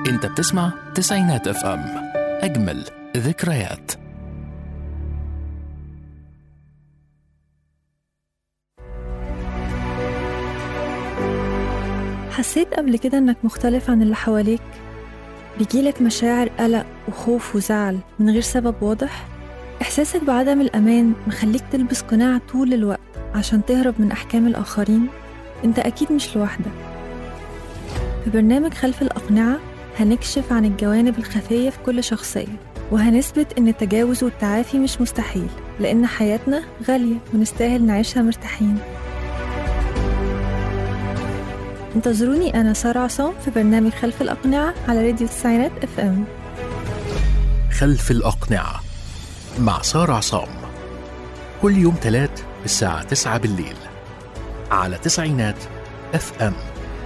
انت بتسمع تسعينات اف ام اجمل ذكريات حسيت قبل كده إنك مختلف عن اللي حواليك بيجيلك مشاعر قلق وخوف وزعل من غير سبب واضح إحساسك بعدم الأمان مخليك تلبس قناع طول الوقت عشان تهرب من أحكام الآخرين أنت أكيد مش لوحدك في برنامج خلف الأقنعة هنكشف عن الجوانب الخفية في كل شخصية وهنثبت إن التجاوز والتعافي مش مستحيل لأن حياتنا غالية ونستاهل نعيشها مرتاحين انتظروني أنا سارة عصام في برنامج خلف الأقنعة على راديو التسعينات اف ام خلف الأقنعة مع سارة عصام كل يوم تلات الساعة تسعة بالليل على تسعينات اف ام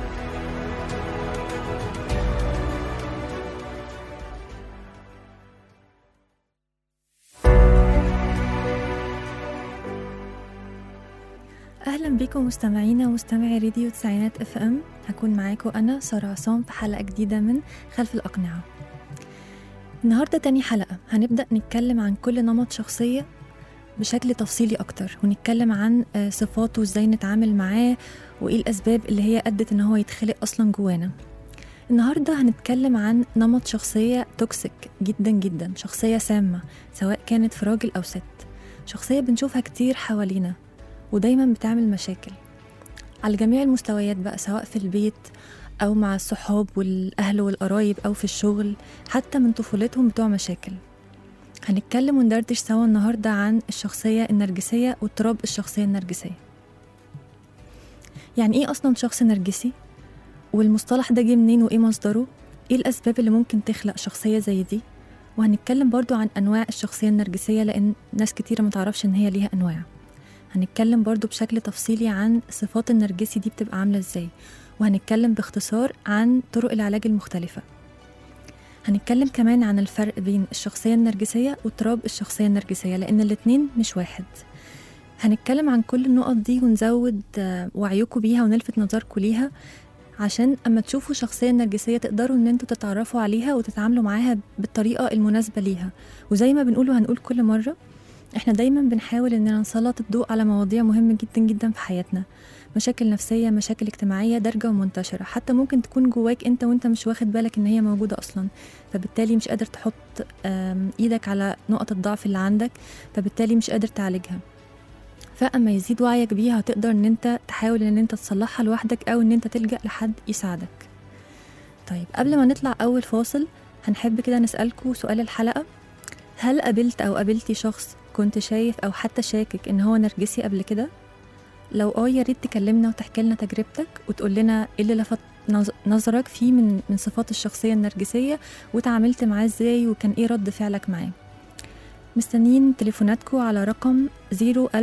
أهلا بكم مستمعينا ومستمعي راديو تسعينات اف ام هكون معاكم أنا سارة عصام في حلقة جديدة من خلف الأقنعة النهاردة تاني حلقة هنبدأ نتكلم عن كل نمط شخصية بشكل تفصيلي أكتر ونتكلم عن آه، صفاته وإزاي نتعامل معاه وإيه الأسباب اللي هي أدت إن هو يتخلق أصلا جوانا النهاردة هنتكلم عن نمط شخصية توكسيك جدا جدا شخصية سامة سواء كانت في راجل أو ست شخصية بنشوفها كتير حوالينا ودايما بتعمل مشاكل على جميع المستويات بقى سواء في البيت أو مع الصحاب والأهل والقرايب أو في الشغل حتى من طفولتهم بتوع مشاكل هنتكلم وندردش سوا النهاردة عن الشخصية النرجسية واضطراب الشخصية النرجسية يعني إيه أصلا شخص نرجسي؟ والمصطلح ده جه منين وإيه مصدره؟ إيه الأسباب اللي ممكن تخلق شخصية زي دي؟ وهنتكلم برضو عن أنواع الشخصية النرجسية لأن ناس كتيرة متعرفش إن هي ليها أنواع هنتكلم برضو بشكل تفصيلي عن صفات النرجسي دي بتبقى عاملة ازاي وهنتكلم باختصار عن طرق العلاج المختلفة هنتكلم كمان عن الفرق بين الشخصية النرجسية واضطراب الشخصية النرجسية لأن الاتنين مش واحد هنتكلم عن كل النقط دي ونزود آه، وعيكم بيها ونلفت نظركم ليها عشان اما تشوفوا شخصية نرجسية تقدروا ان انتوا تتعرفوا عليها وتتعاملوا معاها بالطريقة المناسبة ليها وزي ما بنقول وهنقول كل مرة احنا دايما بنحاول اننا نسلط الضوء على مواضيع مهمة جدا جدا في حياتنا مشاكل نفسية مشاكل اجتماعية دارجة ومنتشرة حتى ممكن تكون جواك انت وانت مش واخد بالك ان هي موجودة اصلا فبالتالي مش قادر تحط آم، ايدك على نقط الضعف اللي عندك فبالتالي مش قادر تعالجها فاما يزيد وعيك بيها هتقدر ان انت تحاول ان انت تصلحها لوحدك او ان انت تلجأ لحد يساعدك طيب قبل ما نطلع اول فاصل هنحب كده نسألكوا سؤال الحلقة هل قابلت او قابلتي شخص كنت شايف او حتى شاكك ان هو نرجسي قبل كده لو اه يا ريت تكلمنا وتحكي لنا تجربتك وتقول لنا ايه اللي لفت نظ- نظرك فيه من من صفات الشخصيه النرجسيه وتعاملت معاه ازاي وكان ايه رد فعلك معاه مستنيين تليفوناتكم على رقم 010427894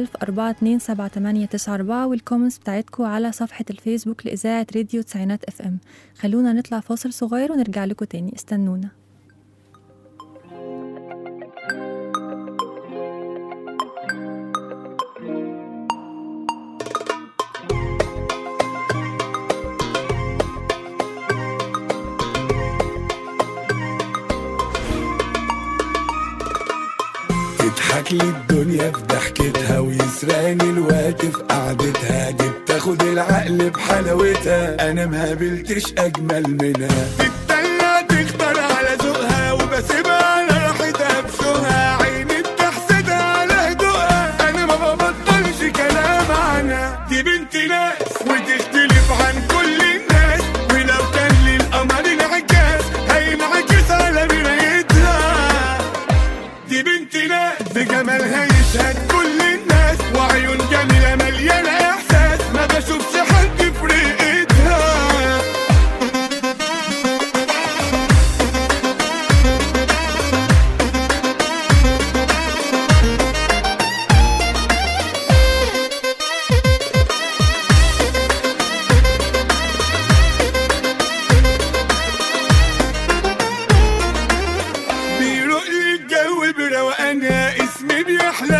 والكومنتس بتاعتكم على صفحة الفيسبوك لإذاعة راديو تسعينات اف ام خلونا نطلع فاصل صغير ونرجع لكم تاني استنونا تضحك لي الدنيا في ضحكتها ويسرقني الوقت في قعدتها دي بتاخد العقل بحلاوتها انا ما قابلتش اجمل منها تتدلع تختار على ذوقها وبسيبها على راحتها بشوقها عيني بتحسدها على هدوءها انا ما ببطلش كلام عنها دي بنت ناس وتختلف عن كل الناس ولو كان للقمر انعكاس هينعكس على مرايتها دي بنت ناس بجمالها يشهد كل الناس وعيون جميلة مليانة إحساس ما بشوفش حد في رقتها بيروق لي الجو بروقانها اسمي بيحلى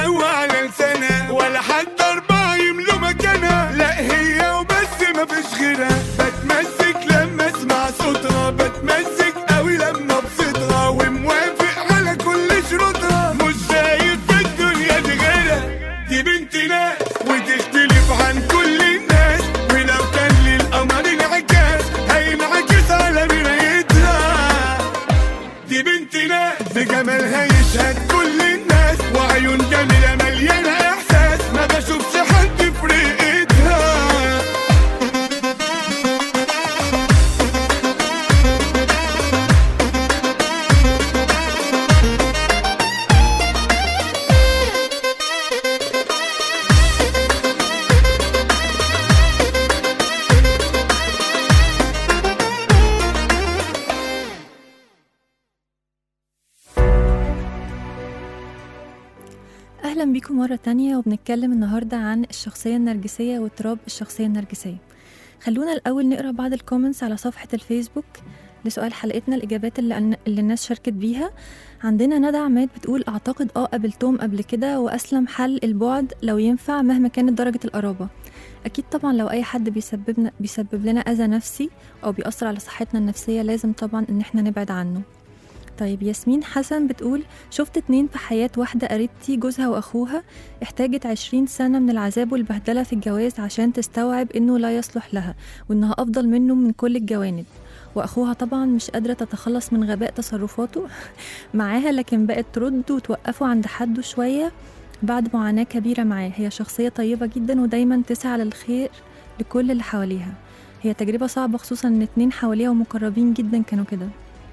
أهلا بيكم مرة تانية وبنتكلم النهاردة عن الشخصية النرجسية واضطراب الشخصية النرجسية خلونا الأول نقرأ بعض الكومنتس على صفحة الفيسبوك لسؤال حلقتنا الإجابات اللي, اللي الناس شاركت بيها عندنا ندى عماد بتقول أعتقد آه قابلتهم قبل كده وأسلم حل البعد لو ينفع مهما كانت درجة القرابة أكيد طبعا لو أي حد بيسببنا بيسبب لنا أذى نفسي أو بيأثر على صحتنا النفسية لازم طبعا إن احنا نبعد عنه طيب ياسمين حسن بتقول شفت اتنين في حياة واحدة قريبتي جوزها وأخوها احتاجت عشرين سنة من العذاب والبهدلة في الجواز عشان تستوعب إنه لا يصلح لها وإنها أفضل منه من كل الجوانب وأخوها طبعا مش قادرة تتخلص من غباء تصرفاته معاها لكن بقت ترد وتوقفه عند حده شوية بعد معاناة كبيرة معاه هي شخصية طيبة جدا ودايما تسعى للخير لكل اللي حواليها هي تجربة صعبة خصوصا إن اتنين حواليها ومقربين جدا كانوا كده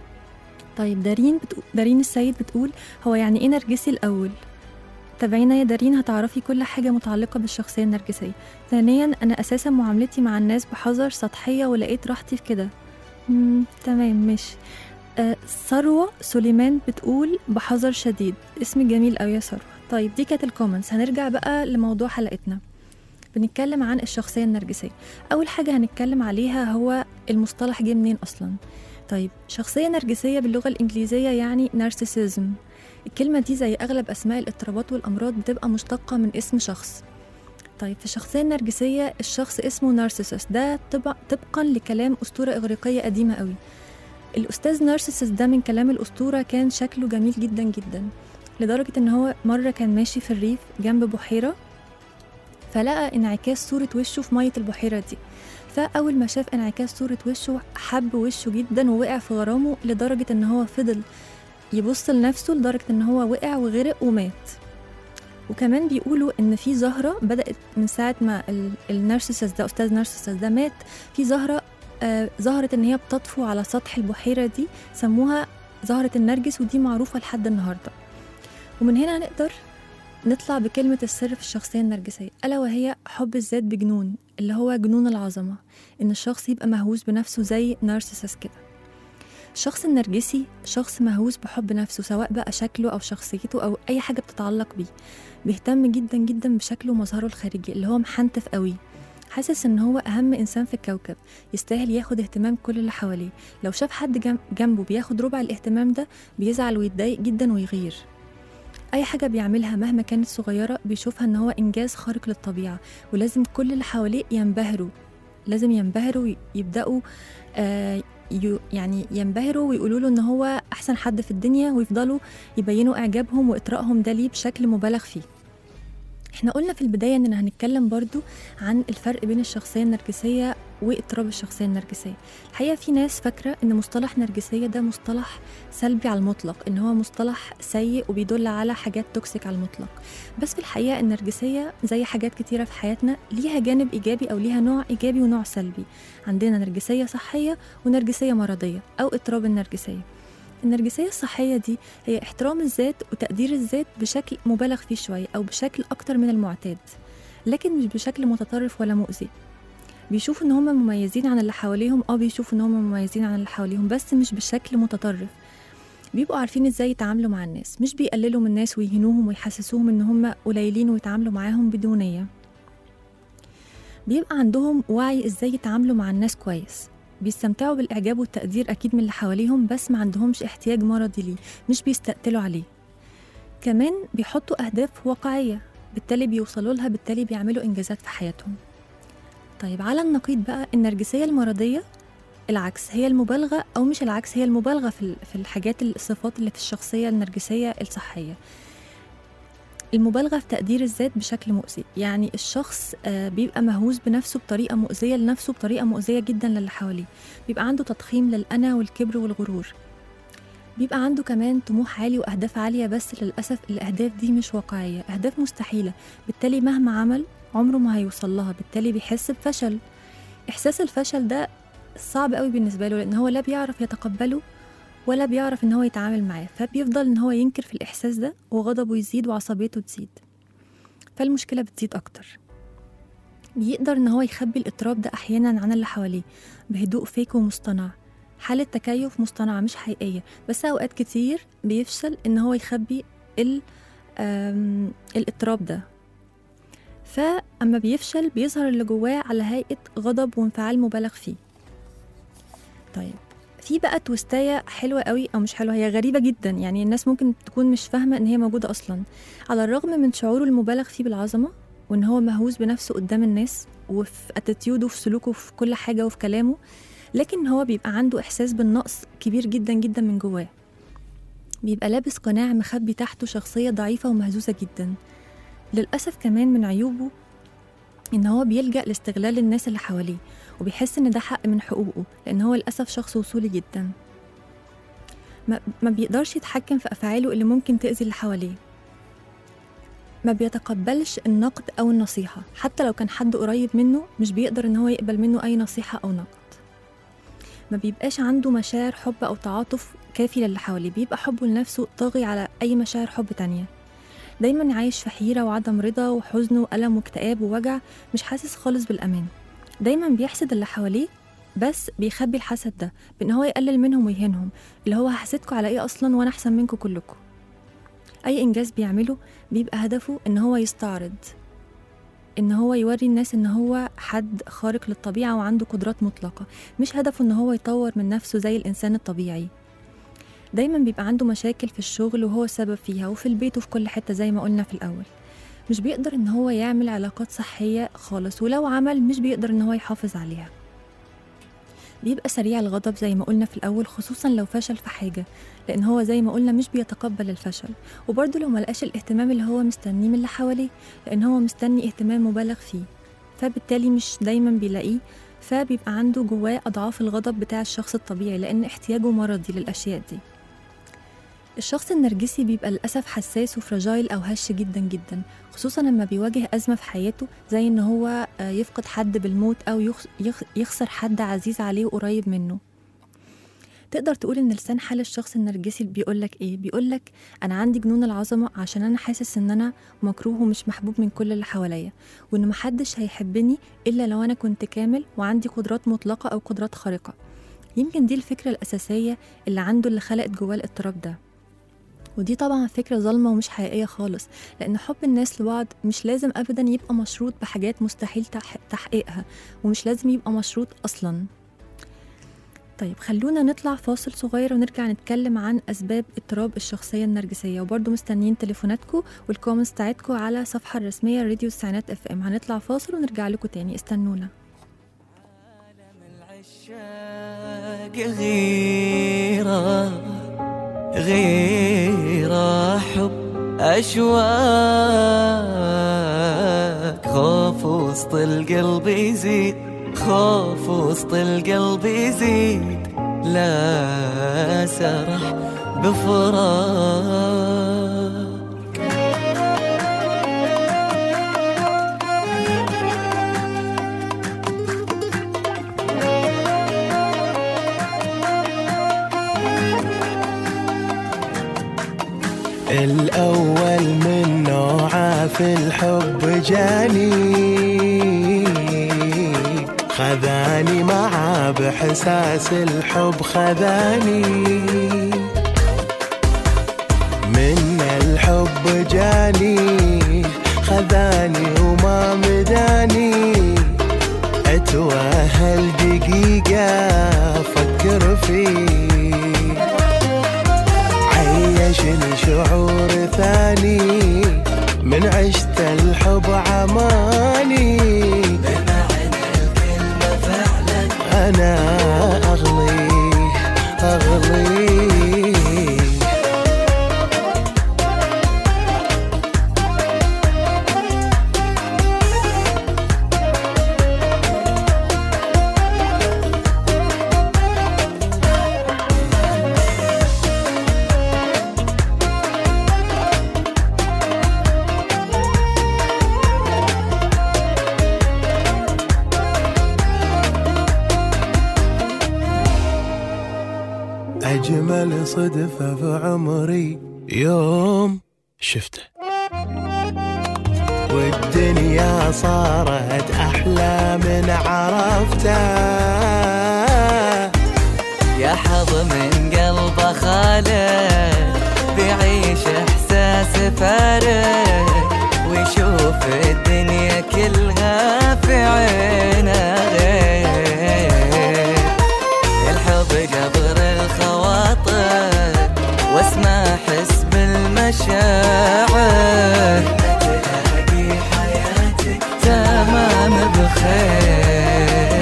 طيب دارين بتقول دارين السيد بتقول هو يعني ايه نرجسي الاول تابعينا يا دارين هتعرفي كل حاجة متعلقة بالشخصية النرجسية ثانيا أنا أساسا معاملتي مع الناس بحذر سطحية ولقيت راحتي في كده مم، تمام ماشي آه ثروة سليمان بتقول بحذر شديد اسم جميل أوي يا ثروة طيب دي كانت الكومنتس هنرجع بقى لموضوع حلقتنا بنتكلم عن الشخصية النرجسية أول حاجة هنتكلم عليها هو المصطلح جه منين أصلاً طيب شخصية نرجسية باللغة الإنجليزية يعني نارسيسيزم الكلمة دي زي أغلب أسماء الاضطرابات والأمراض بتبقى مشتقة من اسم شخص طيب في الشخصية النرجسية الشخص اسمه نارسيسس ده طبع طبقا لكلام أسطورة إغريقية قديمة قوي الأستاذ نارسيسس ده من كلام الأسطورة كان شكله جميل جدا جدا لدرجة إن هو مرة كان ماشي في الريف جنب بحيرة فلقى انعكاس صورة وشه في مية البحيرة دي فأول ما شاف انعكاس صورة وشه حب وشه جدا ووقع في غرامه لدرجة إن هو فضل يبص لنفسه لدرجة إن هو وقع وغرق ومات وكمان بيقولوا إن في زهرة بدأت من ساعة ما ال- النارسيسس ده أستاذ نارسيسس ده مات في زهرة آه ظهرت إن هي بتطفو على سطح البحيرة دي سموها زهرة النرجس ودي معروفة لحد النهاردة ومن هنا نقدر نطلع بكلمة السر في الشخصية النرجسية ألا وهي حب الذات بجنون اللي هو جنون العظمة إن الشخص يبقى مهووس بنفسه زي نارسيسس كده الشخص النرجسي شخص مهووس بحب نفسه سواء بقى شكله أو شخصيته أو أي حاجة بتتعلق بيه بيهتم جدا جدا بشكله ومظهره الخارجي اللي هو محنتف قوي حاسس ان هو اهم انسان في الكوكب يستاهل ياخد اهتمام كل اللي حواليه لو شاف حد جم- جنبه بياخد ربع الاهتمام ده بيزعل ويتضايق جدا ويغير أي حاجة بيعملها مهما كانت صغيرة بيشوفها إن هو إنجاز خارق للطبيعة ولازم كل اللي حواليه ينبهروا لازم ينبهروا يبدأوا آه يو- يعني ينبهروا ويقولوا له إن هو أحسن حد في الدنيا ويفضلوا يبينوا إعجابهم وإطرائهم ده ليه بشكل مبالغ فيه احنا قلنا في البداية اننا هنتكلم برضو عن الفرق بين الشخصية النرجسية واضطراب الشخصية النرجسية الحقيقة في ناس فاكرة ان مصطلح نرجسية ده مصطلح سلبي على المطلق ان هو مصطلح سيء وبيدل على حاجات توكسيك على المطلق بس في الحقيقة النرجسية زي حاجات كتيرة في حياتنا ليها جانب ايجابي او ليها نوع ايجابي ونوع سلبي عندنا نرجسية صحية ونرجسية مرضية او اضطراب النرجسية النرجسية الصحية دي هي احترام الذات وتقدير الذات بشكل مبالغ فيه شوية أو بشكل أكتر من المعتاد لكن مش بشكل متطرف ولا مؤذي بيشوفوا ان هم مميزين عن اللي حواليهم اه بيشوفوا ان هم مميزين عن اللي حواليهم بس مش بشكل متطرف بيبقوا عارفين ازاي يتعاملوا مع الناس مش بيقللوا من الناس ويهينوهم ويحسسوهم ان هم قليلين ويتعاملوا معاهم بدونية بيبقى عندهم وعي ازاي يتعاملوا مع الناس كويس بيستمتعوا بالإعجاب والتقدير أكيد من اللي حواليهم بس ما عندهمش احتياج مرضي ليه مش بيستقتلوا عليه كمان بيحطوا أهداف واقعية بالتالي بيوصلوا لها بالتالي بيعملوا إنجازات في حياتهم طيب على النقيض بقى النرجسية المرضية العكس هي المبالغة أو مش العكس هي المبالغة في ال- في الحاجات الصفات اللي في الشخصية النرجسية الصحية المبالغة في تقدير الذات بشكل مؤذي يعني الشخص آه، بيبقى مهووس بنفسه بطريقة مؤذية لنفسه بطريقة مؤذية جدا للي حواليه بيبقى عنده تضخيم للأنا والكبر والغرور بيبقى عنده كمان طموح عالي وأهداف عالية بس للأسف الأهداف دي مش واقعية أهداف مستحيلة بالتالي مهما عمل عمره ما هيوصل لها بالتالي بيحس بفشل إحساس الفشل ده صعب قوي بالنسبة له لأن هو لا بيعرف يتقبله ولا بيعرف ان هو يتعامل معاه فبيفضل ان هو ينكر في الاحساس ده وغضبه يزيد وعصبيته تزيد فالمشكله بتزيد اكتر بيقدر ان هو يخبي الاضطراب ده احيانا عن اللي حواليه بهدوء فيك ومصطنع حالة تكيف مصطنعة مش حقيقية بس أوقات كتير بيفشل إن هو يخبي ال آم، الاضطراب ده فأما بيفشل بيظهر اللي جواه على هيئة غضب وانفعال مبالغ فيه طيب في بقى توستاية حلوة قوي أو مش حلوة هي غريبة جدا يعني الناس ممكن تكون مش فاهمة إن هي موجودة أصلا على الرغم من شعوره المبالغ فيه بالعظمة وإن هو مهووس بنفسه قدام الناس وفي اتيتيوده وفي سلوكه في كل حاجة وفي كلامه لكن هو بيبقى عنده إحساس بالنقص كبير جدا جدا من جواه بيبقى لابس قناع مخبي تحته شخصية ضعيفة ومهزوزة جدا للأسف كمان من عيوبه إن هو بيلجأ لاستغلال الناس اللي حواليه وبيحس إن ده حق من حقوقه لأن هو للأسف شخص وصولي جدا ما, ما بيقدرش يتحكم في أفعاله اللي ممكن تأذي اللي حواليه ما بيتقبلش النقد أو النصيحة حتى لو كان حد قريب منه مش بيقدر إن هو يقبل منه أي نصيحة أو نقد ما بيبقاش عنده مشاعر حب أو تعاطف كافي للي حواليه بيبقى حبه لنفسه طاغي على أي مشاعر حب تانية دايما عايش في حيرة وعدم رضا وحزن وألم واكتئاب ووجع مش حاسس خالص بالأمان دايما بيحسد اللي حواليه بس بيخبي الحسد ده بإن هو يقلل منهم ويهينهم اللي هو هحسدكوا على إيه أصلا وأنا أحسن منكم كلكم أي إنجاز بيعمله بيبقى هدفه إن هو يستعرض إن هو يوري الناس إن هو حد خارق للطبيعة وعنده قدرات مطلقة مش هدفه إن هو يطور من نفسه زي الإنسان الطبيعي دايما بيبقى عنده مشاكل في الشغل وهو السبب فيها وفي البيت وفي كل حتة زي ما قلنا في الأول مش بيقدر إن هو يعمل علاقات صحية خالص ولو عمل مش بيقدر إن هو يحافظ عليها بيبقى سريع الغضب زي ما قلنا في الأول خصوصا لو فشل في حاجة لأن هو زي ما قلنا مش بيتقبل الفشل وبرضه لو ملقاش الاهتمام اللي هو مستنيه من اللي حواليه لأن هو مستني اهتمام مبالغ فيه فبالتالي مش دايما بيلاقيه فبيبقى عنده جواه أضعاف الغضب بتاع الشخص الطبيعي لأن احتياجه مرضي للأشياء دي الشخص النرجسي بيبقى للأسف حساس وفراجايل أو هش جدا جدا خصوصا لما بيواجه أزمة في حياته زي إن هو آه، يفقد حد بالموت أو يخ- يخ- يخسر حد عزيز عليه وقريب منه تقدر تقول إن لسان حال الشخص النرجسي بيقولك إيه؟ بيقولك أنا عندي جنون العظمة عشان أنا حاسس إن أنا مكروه ومش محبوب من كل اللي حواليا وإن محدش هيحبني إلا لو أنا كنت كامل وعندي قدرات مطلقة أو قدرات خارقة يمكن دي الفكرة الأساسية اللي عنده اللي خلقت جواه الاضطراب ده ودي طبعا فكرة ظالمة ومش حقيقية خالص لأن حب الناس لبعض مش لازم أبدا يبقى مشروط بحاجات مستحيل تح- تحقيقها ومش لازم يبقى مشروط أصلا طيب خلونا نطلع فاصل صغير ونرجع نتكلم عن أسباب اضطراب الشخصية النرجسية وبرضه مستنيين تليفوناتكم والكومنتس بتاعتكم على الصفحة الرسمية راديو الساعات اف ام هنطلع فاصل ونرجع لكم تاني استنونا العشاق غيرة غيرة حب أشواق خوف وسط القلب يزيد خوف وسط القلب يزيد لا سرح بفراق الأول من نوعه في الحب جاني خذاني معاه بحساس الحب خذاني من الحب جاني خذاني وما مداني اتوهل دقيقة افكر فيه عيشني شعور ثاني من عشت الحب عماني انا اغلي اغلي أجمل صدفة في عمري يوم شفته والدنيا صارت أحلى من عرفته يا حظ من قلبه خالد بيعيش احساس يفارق ويشوف الدنيا كلها في عينه غير الحب جبر الخواطر واسمع حس بالمشاعر تلاقي حياتك تمام بخير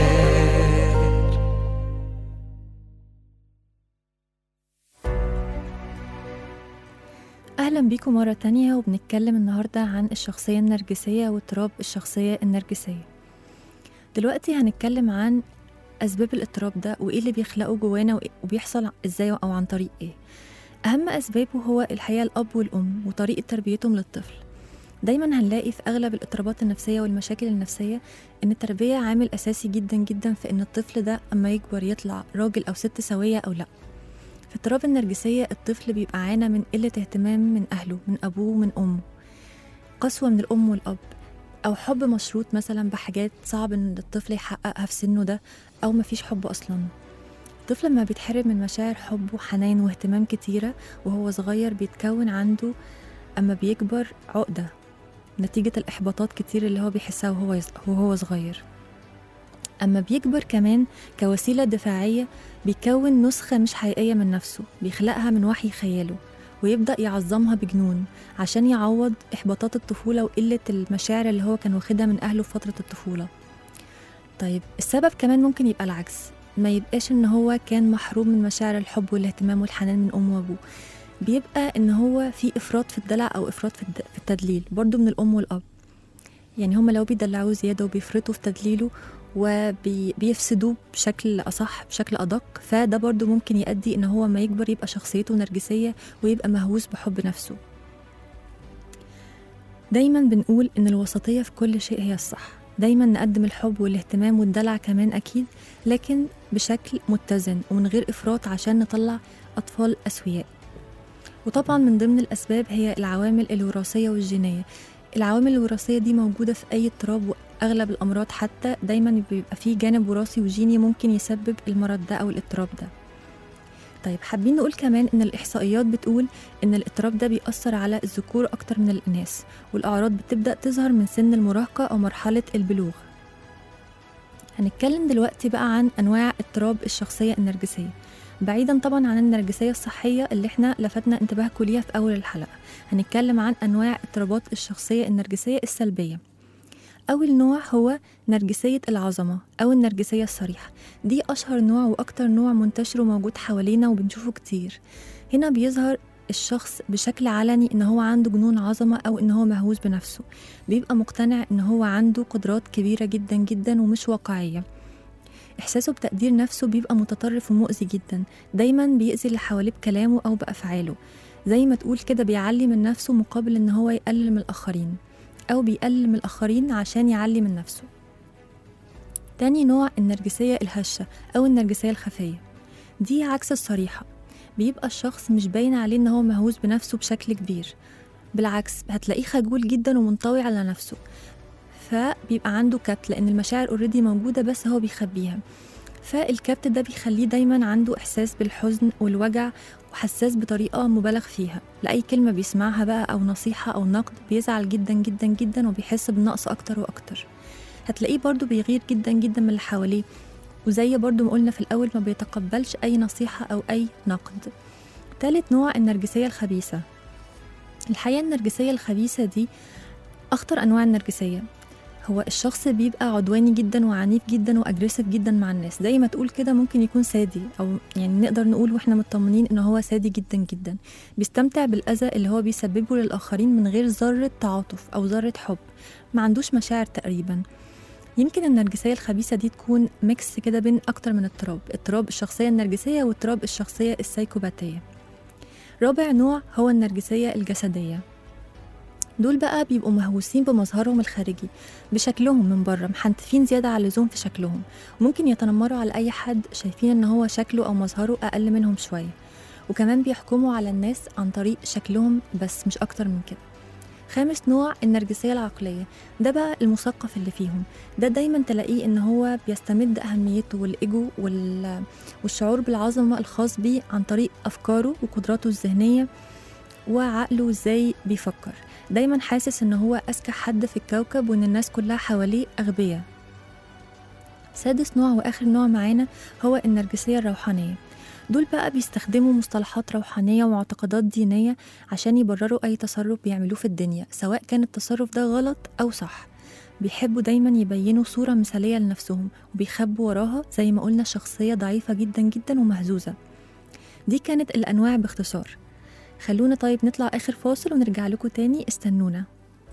أهلا بيكم مرة تانية وبنتكلم النهاردة عن الشخصية النرجسية واضطراب الشخصية النرجسية دلوقتي هنتكلم عن أسباب الاضطراب ده وإيه اللي بيخلقه جوانا وإيه- وبيحصل إزاي أو عن طريق إيه أهم أسبابه هو الحقيقة الأب والأم وطريقة تربيتهم للطفل دايما هنلاقي في أغلب الاضطرابات النفسية والمشاكل النفسية إن التربية عامل أساسي جدا جدا في إن الطفل ده أما يكبر يطلع راجل أو ست سوية أو لأ في اضطراب النرجسية الطفل بيبقى عانى من قلة اهتمام من أهله من أبوه ومن أمه قسوة من الأم والأب أو حب مشروط مثلا بحاجات صعب إن الطفل يحققها في سنه ده أو مفيش حب أصلا الطفل لما بيتحرم من مشاعر حب وحنان واهتمام كتيرة وهو صغير بيتكون عنده أما بيكبر عقدة نتيجة الإحباطات كتير اللي هو بيحسها وهو وهو صغير أما بيكبر كمان كوسيلة دفاعية بيكون نسخة مش حقيقية من نفسه بيخلقها من وحي خياله ويبدأ يعظمها بجنون عشان يعوض إحباطات الطفولة وقلة المشاعر اللي هو كان واخدها من أهله في فترة الطفولة طيب السبب كمان ممكن يبقى العكس ما يبقاش إن هو كان محروم من مشاعر الحب والاهتمام والحنان من أمه وأبوه بيبقى إن هو في إفراط في الدلع أو إفراط في الد- في التدليل برضو من الأم والأب يعني هما لو بيدلعوه زيادة وبيفرطوا في تدليله وبيفسدوه بشكل أصح بشكل أدق فده برضو ممكن يؤدي إن هو ما يكبر يبقى شخصيته نرجسية ويبقى مهووس بحب نفسه دايما بنقول إن الوسطية في كل شيء هي الصح دايما نقدم الحب والاهتمام والدلع كمان أكيد لكن بشكل متزن ومن غير إفراط عشان نطلع أطفال أسوياء وطبعا من ضمن الأسباب هي العوامل الوراثية والجينية العوامل الوراثية دي موجودة في أي اضطراب وأغلب الأمراض حتى دايما بيبقى فيه جانب وراثي وجيني ممكن يسبب المرض ده أو الاضطراب ده طيب حابين نقول كمان إن الإحصائيات بتقول إن الاضطراب ده بيأثر على الذكور أكتر من الإناث والأعراض بتبدأ تظهر من سن المراهقة أو مرحلة البلوغ هنتكلم دلوقتي بقى عن أنواع اضطراب الشخصية النرجسية بعيدا طبعا عن النرجسية الصحية اللي احنا لفتنا انتباهكم ليها في أول الحلقة هنتكلم عن أنواع اضطرابات الشخصية النرجسية السلبية أول نوع هو نرجسية العظمة أو النرجسية الصريحة دي أشهر نوع وأكتر نوع منتشر وموجود حوالينا وبنشوفه كتير هنا بيظهر الشخص بشكل علني إن هو عنده جنون عظمة أو إن هو مهووس بنفسه بيبقى مقتنع إن هو عنده قدرات كبيرة جدا جدا ومش واقعية إحساسه بتقدير نفسه بيبقى متطرف ومؤذي جدا دايما بيأذي اللي حواليه بكلامه أو بأفعاله زي ما تقول كده بيعلي من نفسه مقابل إن هو يقلل من الآخرين أو بيقلل من الآخرين عشان يعلي من نفسه تاني نوع النرجسية الهشة أو النرجسية الخفية دي عكس الصريحة بيبقى الشخص مش باين عليه إن هو مهووس بنفسه بشكل كبير بالعكس هتلاقيه خجول جدا ومنطوي على نفسه فبيبقى عنده كبت لأن المشاعر اوريدي موجودة بس هو بيخبيها فالكبت ده بيخليه دايما عنده إحساس بالحزن والوجع وحساس بطريقة مبالغ فيها لأي كلمة بيسمعها بقى أو نصيحة أو نقد بيزعل جدا جدا جدا وبيحس بالنقص أكتر وأكتر هتلاقيه برضو بيغير جدا جدا من اللي حواليه وزي برضو ما قلنا في الأول ما بيتقبلش أي نصيحة أو أي نقد تالت نوع النرجسية الخبيثة الحقيقة النرجسية الخبيثة دي أخطر أنواع النرجسية هو الشخص بيبقى عدواني جدا وعنيف جدا واجريسيف جدا مع الناس زي ما تقول كده ممكن يكون سادي او يعني نقدر نقول واحنا مطمنين ان هو سادي جدا جدا بيستمتع بالاذى اللي هو بيسببه للاخرين من غير ذره تعاطف او ذره حب ما عندوش مشاعر تقريبا يمكن النرجسية الخبيثة دي تكون ميكس كده بين أكتر من اضطراب اضطراب الشخصية النرجسية واضطراب الشخصية السايكوباتية رابع نوع هو النرجسية الجسدية دول بقى بيبقوا مهووسين بمظهرهم الخارجي بشكلهم من بره محنتفين زيادة على اللزوم في شكلهم ممكن يتنمروا على أي حد شايفين إن هو شكله أو مظهره أقل منهم شوية وكمان بيحكموا على الناس عن طريق شكلهم بس مش أكتر من كده خامس نوع النرجسية العقلية ده بقى المثقف اللي فيهم ده دايما تلاقيه ان هو بيستمد اهميته والايجو وال... والشعور بالعظمة الخاص بيه عن طريق افكاره وقدراته الذهنية وعقله ازاي بيفكر دايما حاسس ان هو اذكى حد في الكوكب وان الناس كلها حواليه اغبياء سادس نوع واخر نوع معانا هو النرجسيه الروحانيه دول بقى بيستخدموا مصطلحات روحانية ومعتقدات دينية عشان يبرروا أي تصرف بيعملوه في الدنيا سواء كان التصرف ده غلط أو صح بيحبوا دايما يبينوا صورة مثالية لنفسهم وبيخبوا وراها زي ما قلنا شخصية ضعيفة جدا جدا ومهزوزة دي كانت الأنواع باختصار خلونا طيب نطلع آخر فاصل ونرجع لكم تاني استنونا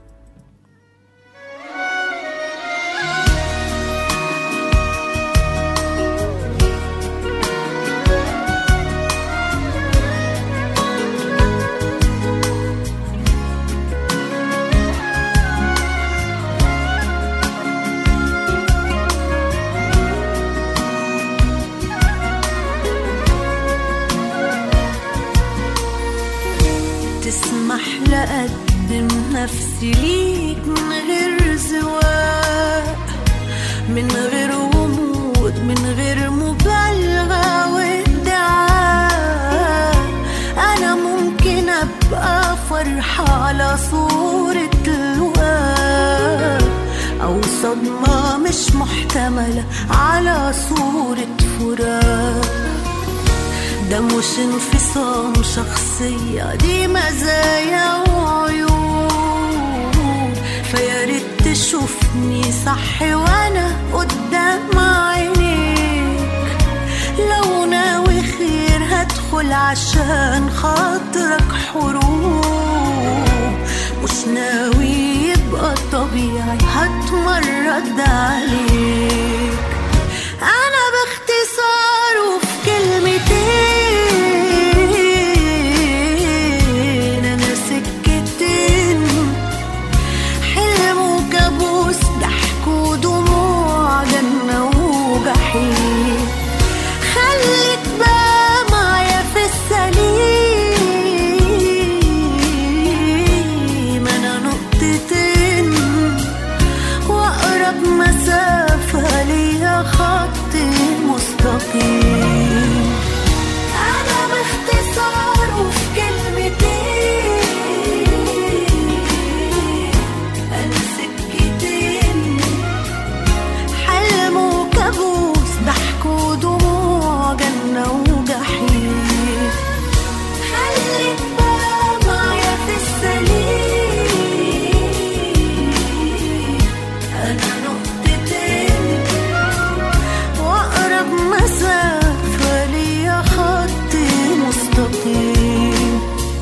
تسمح لأقدم نفسي ليك من غير زواق من غير غموض من غير مبالغة وادعاء أنا ممكن أبقى فرحة على صورة لواء أو صدمة مش محتملة على صورة فراق ده مش انفصام شخصية دي مزايا وعيوب فيا ريت تشوفني صح وانا قدام عينيك لو ناوي خير هدخل عشان خاطرك حروب مش ناوي يبقى طبيعي هتمرد عليك انا باختصار وفي كلمتين انا سكتين حلم وكابوس ضحك ودموع جنة وجحيم خليك بقى معايا في السليم انا نقطتين واقرب مسافة ليا خط مستقيم انا باختصار وفي كلمتين انا سكتين حلم وكابوس ضحك ودموع جنة وجحيم خليك بقى معايا في السليم أنا نقطتين وأقرب مسافة ليا خط مستقيم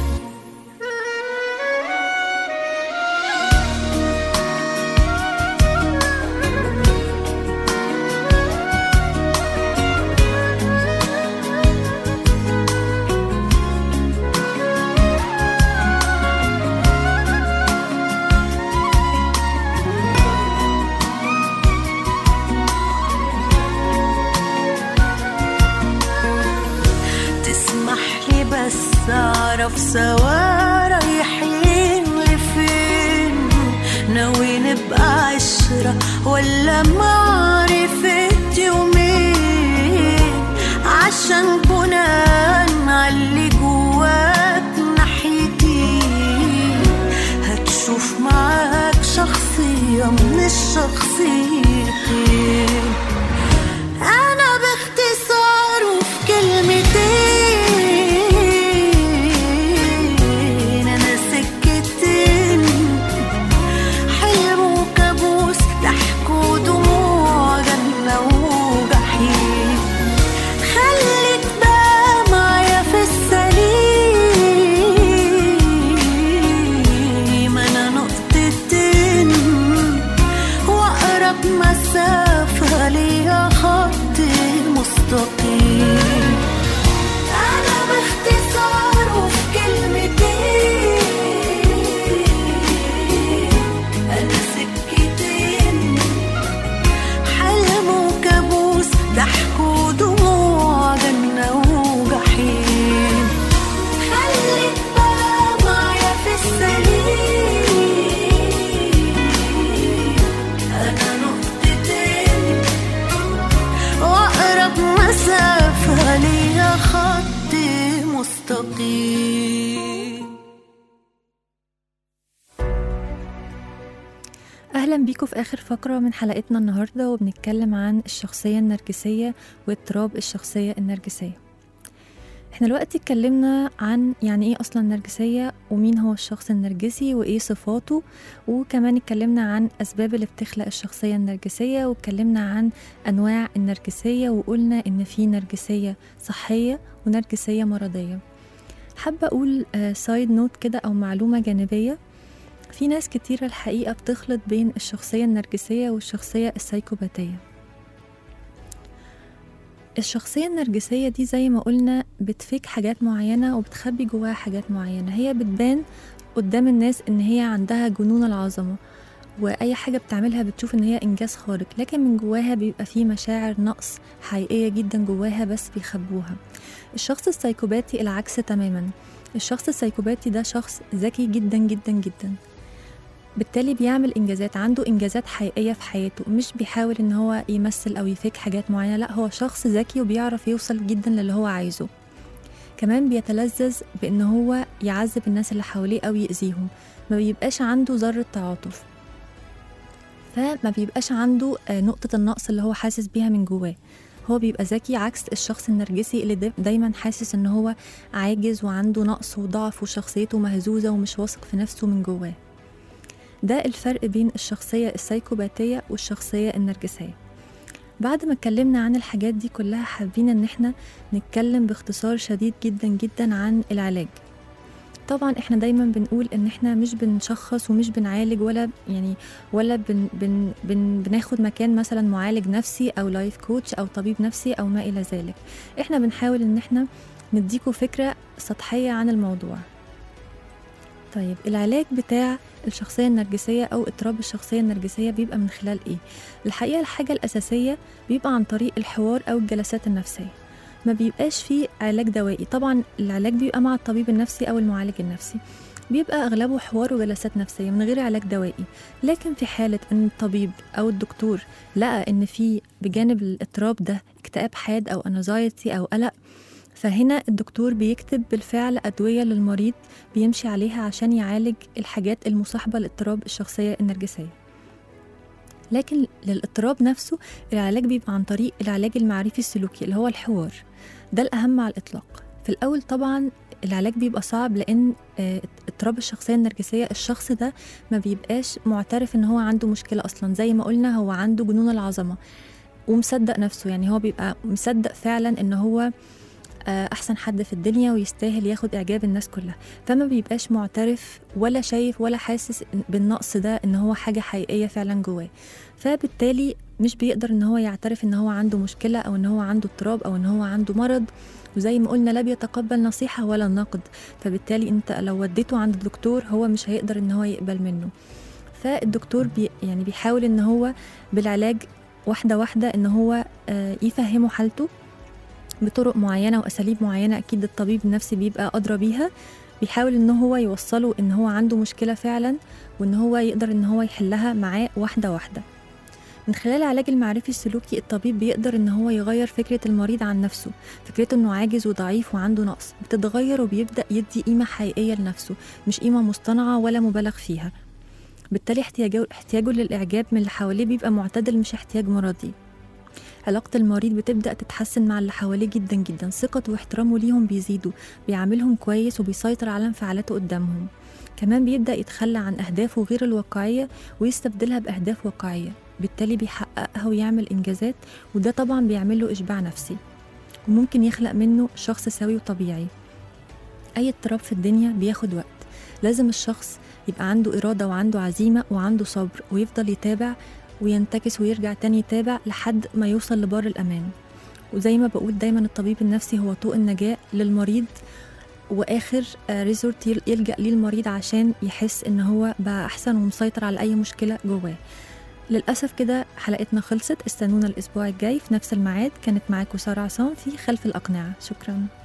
تسمح لي بس أعرف سوا رايحين لفين ناوي نبقى عشرة ولا معرفة يومين عشان بناء على اللي جواك ناحيتي هتشوف معاك شخصية من الشخصيتين أنا باختصار وفي كلمتين أنا سكتين حلم وكابوس ضحك ودموع جنة وجحيم خليك بقى معايا في السليم أنا نقطتين وأقرب مسافة ليا خط مستقيم أنا باختصار وفي كلمتين أنا سكتين حلم وكابوس ضحك ودموع جنة وجحيم خليك بقى معايا في السليم أنا نقطتين وأقرب مسافة ليا خط مستقيم أهلا بيكم في آخر فقرة من حلقتنا النهاردة وبنتكلم عن الشخصية النرجسية واضطراب الشخصية النرجسية احنا دلوقتي اتكلمنا عن يعني ايه اصلا النرجسية ومين هو الشخص النرجسي وايه صفاته وكمان اتكلمنا عن اسباب اللي بتخلق الشخصية النرجسية واتكلمنا عن انواع النرجسية وقلنا ان في نرجسية صحية ونرجسية مرضية حابة اقول سايد نوت كده او معلومة جانبية في ناس كتيرة الحقيقة بتخلط بين الشخصية النرجسية والشخصية السايكوباتية الشخصية النرجسية دي زي ما قلنا بتفيك حاجات معينة وبتخبي جواها حاجات معينة هي بتبان قدام الناس ان هي عندها جنون العظمة واي حاجة بتعملها بتشوف ان هي انجاز خارق لكن من جواها بيبقى فيه مشاعر نقص حقيقية جدا جواها بس بيخبوها الشخص السايكوباتي العكس تماما الشخص السايكوباتي ده شخص ذكي جدا جدا جدا بالتالي بيعمل انجازات عنده انجازات حقيقيه في حياته مش بيحاول ان هو يمثل او يفيك حاجات معينه لا هو شخص ذكي وبيعرف يوصل جدا للي هو عايزه كمان بيتلذذ بان هو يعذب الناس اللي حواليه او يأذيهم ما بيبقاش عنده ذره تعاطف فما بيبقاش عنده آه، نقطه النقص اللي هو حاسس بيها من جواه هو بيبقى ذكي عكس الشخص النرجسي اللي دا- دايما حاسس ان هو عاجز وعنده نقص وضعف وشخصيته مهزوزه ومش واثق في نفسه من جواه ده الفرق بين الشخصية السايكوباتية والشخصية النرجسية بعد ما اتكلمنا عن الحاجات دي كلها حابين ان احنا نتكلم باختصار شديد جدا جدا عن العلاج طبعا احنا دايما بنقول ان احنا مش بنشخص ومش بنعالج ولا يعني ولا بن بن بن بناخد مكان مثلا معالج نفسي او لايف كوتش او طبيب نفسي او ما الى ذلك احنا بنحاول ان احنا نديكوا فكرة سطحية عن الموضوع طيب العلاج بتاع الشخصية النرجسية أو اضطراب الشخصية النرجسية بيبقى من خلال إيه؟ الحقيقة الحاجة الأساسية بيبقى عن طريق الحوار أو الجلسات النفسية ما بيبقاش فيه علاج دوائي طبعا العلاج بيبقى مع الطبيب النفسي أو المعالج النفسي بيبقى أغلبه حوار وجلسات نفسية من غير علاج دوائي لكن في حالة أن الطبيب أو الدكتور لقى أن في بجانب الاضطراب ده اكتئاب حاد أو انزايتي أو قلق فهنا الدكتور بيكتب بالفعل أدوية للمريض بيمشي عليها عشان يعالج الحاجات المصاحبة لاضطراب الشخصية النرجسية لكن للاضطراب نفسه العلاج بيبقى عن طريق العلاج المعرفي السلوكي اللي هو الحوار ده الأهم على الإطلاق في الأول طبعا العلاج بيبقى صعب لأن آه، اضطراب الشخصية النرجسية الشخص ده ما بيبقاش معترف إن هو عنده مشكلة أصلا زي ما قلنا هو عنده جنون العظمة ومصدق نفسه يعني هو بيبقى مصدق فعلا إن هو آه، احسن حد في الدنيا ويستاهل ياخد اعجاب الناس كلها فما بيبقاش معترف ولا شايف ولا حاسس إن- بالنقص ده ان هو حاجه حقيقيه فعلا جواه فبالتالي مش بيقدر ان هو يعترف ان هو عنده مشكله او ان هو عنده اضطراب او ان هو عنده مرض وزي ما قلنا لا بيتقبل نصيحه ولا نقد فبالتالي انت لو وديته عند الدكتور هو مش هيقدر ان هو يقبل منه فالدكتور بي يعني بيحاول ان هو بالعلاج واحده واحده ان هو آه، يفهمه حالته بطرق معينة وأساليب معينة أكيد الطبيب النفسي بيبقى أدرى بيها بيحاول إن هو يوصله إن هو عنده مشكلة فعلا وإن هو يقدر إن هو يحلها معاه واحدة واحدة من خلال العلاج المعرفي السلوكي الطبيب بيقدر إن هو يغير فكرة المريض عن نفسه فكرته إنه عاجز وضعيف وعنده نقص بتتغير وبيبدأ يدي قيمة حقيقية لنفسه مش قيمة مصطنعة ولا مبالغ فيها بالتالي احتياجه, احتياجه للإعجاب من اللي حواليه بيبقى معتدل مش احتياج مرضي علاقة المريض بتبدأ تتحسن مع اللي حواليه جدا جدا ثقته واحترامه ليهم بيزيدوا بيعاملهم كويس وبيسيطر على انفعالاته قدامهم كمان بيبدأ يتخلى عن أهدافه غير الواقعية ويستبدلها بأهداف واقعية بالتالي بيحققها ويعمل إنجازات وده طبعا بيعمل له إشباع نفسي وممكن يخلق منه شخص سوي وطبيعي أي اضطراب في الدنيا بياخد وقت لازم الشخص يبقى عنده إرادة وعنده عزيمة وعنده صبر ويفضل يتابع وينتكس ويرجع تاني يتابع لحد ما يوصل لبار الأمان وزي ما بقول دايما الطبيب النفسي هو طوق النجاة للمريض وآخر ريزورت يلجأ ليه المريض عشان يحس إن هو بقى أحسن ومسيطر على أي مشكلة جواه للأسف كده حلقتنا خلصت استنونا الأسبوع الجاي في نفس الميعاد كانت معاكم سارة عصام في خلف الأقنعة شكراً